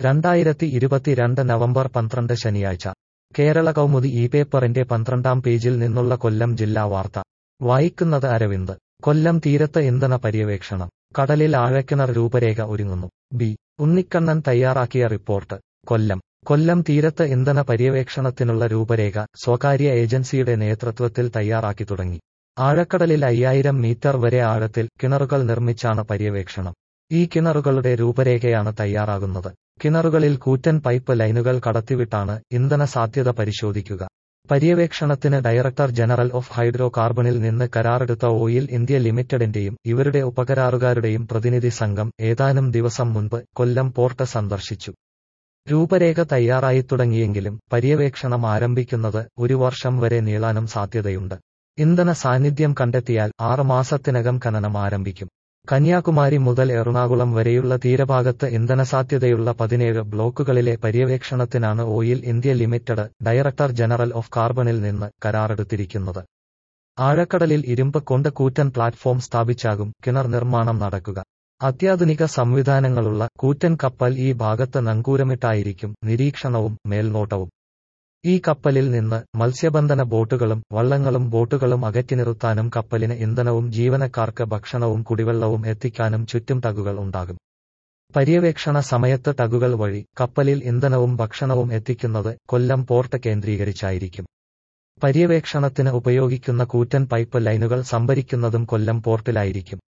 രണ്ടായിരത്തി ഇരുപത്തിരണ്ട് നവംബർ പന്ത്രണ്ട് ശനിയാഴ്ച കേരള കൗമുദി ഈ പേപ്പറിന്റെ പന്ത്രണ്ടാം പേജിൽ നിന്നുള്ള കൊല്ലം ജില്ലാ വാർത്ത വായിക്കുന്നത് അരവിന്ദ് കൊല്ലം തീരത്ത് ഇന്ധന പര്യവേക്ഷണം കടലിൽ ആഴക്കിണർ രൂപരേഖ ഒരുങ്ങുന്നു ബി ഉണ്ണിക്കണ്ണൻ തയ്യാറാക്കിയ റിപ്പോർട്ട് കൊല്ലം കൊല്ലം തീരത്ത് ഇന്ധന പര്യവേക്ഷണത്തിനുള്ള രൂപരേഖ സ്വകാര്യ ഏജൻസിയുടെ നേതൃത്വത്തിൽ തയ്യാറാക്കി തുടങ്ങി ആഴക്കടലിൽ അയ്യായിരം മീറ്റർ വരെ ആഴത്തിൽ കിണറുകൾ നിർമ്മിച്ചാണ് പര്യവേക്ഷണം ഈ കിണറുകളുടെ രൂപരേഖയാണ് തയ്യാറാകുന്നത് കിണറുകളിൽ കൂറ്റൻ പൈപ്പ് ലൈനുകൾ കടത്തിവിട്ടാണ് ഇന്ധന സാധ്യത പരിശോധിക്കുക പര്യവേക്ഷണത്തിന് ഡയറക്ടർ ജനറൽ ഓഫ് ഹൈഡ്രോ കാർബണിൽ നിന്ന് കരാറെടുത്ത ഓയിൽ ഇന്ത്യ ലിമിറ്റഡിന്റെയും ഇവരുടെ ഉപകരാറുകാരുടെയും പ്രതിനിധി സംഘം ഏതാനും ദിവസം മുൻപ് കൊല്ലം പോർട്ട് സന്ദർശിച്ചു രൂപരേഖ തയ്യാറായി തുടങ്ങിയെങ്കിലും പര്യവേക്ഷണം ആരംഭിക്കുന്നത് ഒരു വർഷം വരെ നീളാനും സാധ്യതയുണ്ട് ഇന്ധന സാന്നിധ്യം കണ്ടെത്തിയാൽ ആറ് മാസത്തിനകം ഖനനം ആരംഭിക്കും കന്യാകുമാരി മുതൽ എറണാകുളം വരെയുള്ള തീരഭാഗത്ത് ഇന്ധന സാധ്യതയുള്ള പതിനേഴ് ബ്ലോക്കുകളിലെ പര്യവേക്ഷണത്തിനാണ് oil India limited director general of കാർബണിൽ നിന്ന് കരാറെടുത്തിരിക്കുന്നത് ആഴക്കടലിൽ ഇരുമ്പ് കൊണ്ട് കൂറ്റൻ പ്ലാറ്റ്ഫോം സ്ഥാപിച്ചാകും കിണർ നിർമ്മാണം നടക്കുക അത്യാധുനിക സംവിധാനങ്ങളുള്ള കൂറ്റൻ കപ്പൽ ഈ ഭാഗത്ത് നങ്കൂരമിട്ടായിരിക്കും നിരീക്ഷണവും മേൽനോട്ടവും ഈ കപ്പലിൽ നിന്ന് മത്സ്യബന്ധന ബോട്ടുകളും വള്ളങ്ങളും ബോട്ടുകളും അകറ്റി നിർത്താനും കപ്പലിന് ഇന്ധനവും ജീവനക്കാർക്ക് ഭക്ഷണവും കുടിവെള്ളവും എത്തിക്കാനും ചുറ്റും ടഗുകൾ ഉണ്ടാകും പര്യവേക്ഷണ സമയത്ത് ടഗുകൾ വഴി കപ്പലിൽ ഇന്ധനവും ഭക്ഷണവും എത്തിക്കുന്നത് കൊല്ലം പോർട്ട് കേന്ദ്രീകരിച്ചായിരിക്കും പര്യവേക്ഷണത്തിന് ഉപയോഗിക്കുന്ന കൂറ്റൻ പൈപ്പ് ലൈനുകൾ സംഭരിക്കുന്നതും കൊല്ലം പോർട്ടിലായിരിക്കും